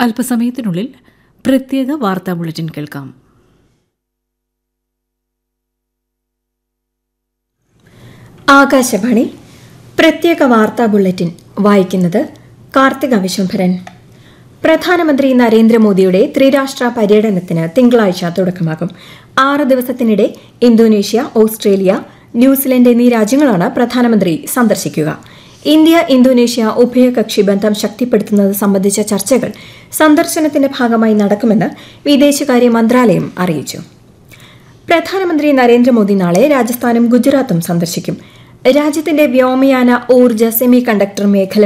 അല്പസമയത്തിനുള്ളിൽ പ്രത്യേക വാർത്താ ബുള്ളറ്റിൻ കേൾക്കാം ആകാശവാണി പ്രത്യേക വാർത്താ ബുള്ളറ്റിൻ വായിക്കുന്നത് കാർത്തിക വിശംഭരൻ പ്രധാനമന്ത്രി നരേന്ദ്രമോദിയുടെ ത്രിരാഷ്ട്ര പര്യടനത്തിന് തിങ്കളാഴ്ച തുടക്കമാകും ആറ് ദിവസത്തിനിടെ ഇന്തോനേഷ്യ ഓസ്ട്രേലിയ ന്യൂസിലൻഡ് എന്നീ രാജ്യങ്ങളാണ് പ്രധാനമന്ത്രി സന്ദർശിക്കുക ഇന്ത്യ ഇന്തോനേഷ്യ ഉഭയകക്ഷി ബന്ധം ശക്തിപ്പെടുത്തുന്നത് സംബന്ധിച്ച ചർച്ചകൾ സന്ദർശനത്തിന്റെ ഭാഗമായി നടക്കുമെന്ന് വിദേശകാര്യ മന്ത്രാലയം അറിയിച്ചു പ്രധാനമന്ത്രി നരേന്ദ്രമോദി നാളെ രാജസ്ഥാനും ഗുജറാത്തും സന്ദർശിക്കും രാജ്യത്തിന്റെ വ്യോമയാന ഊർജ്ജ സെമി കണ്ടക്ടർ മേഖല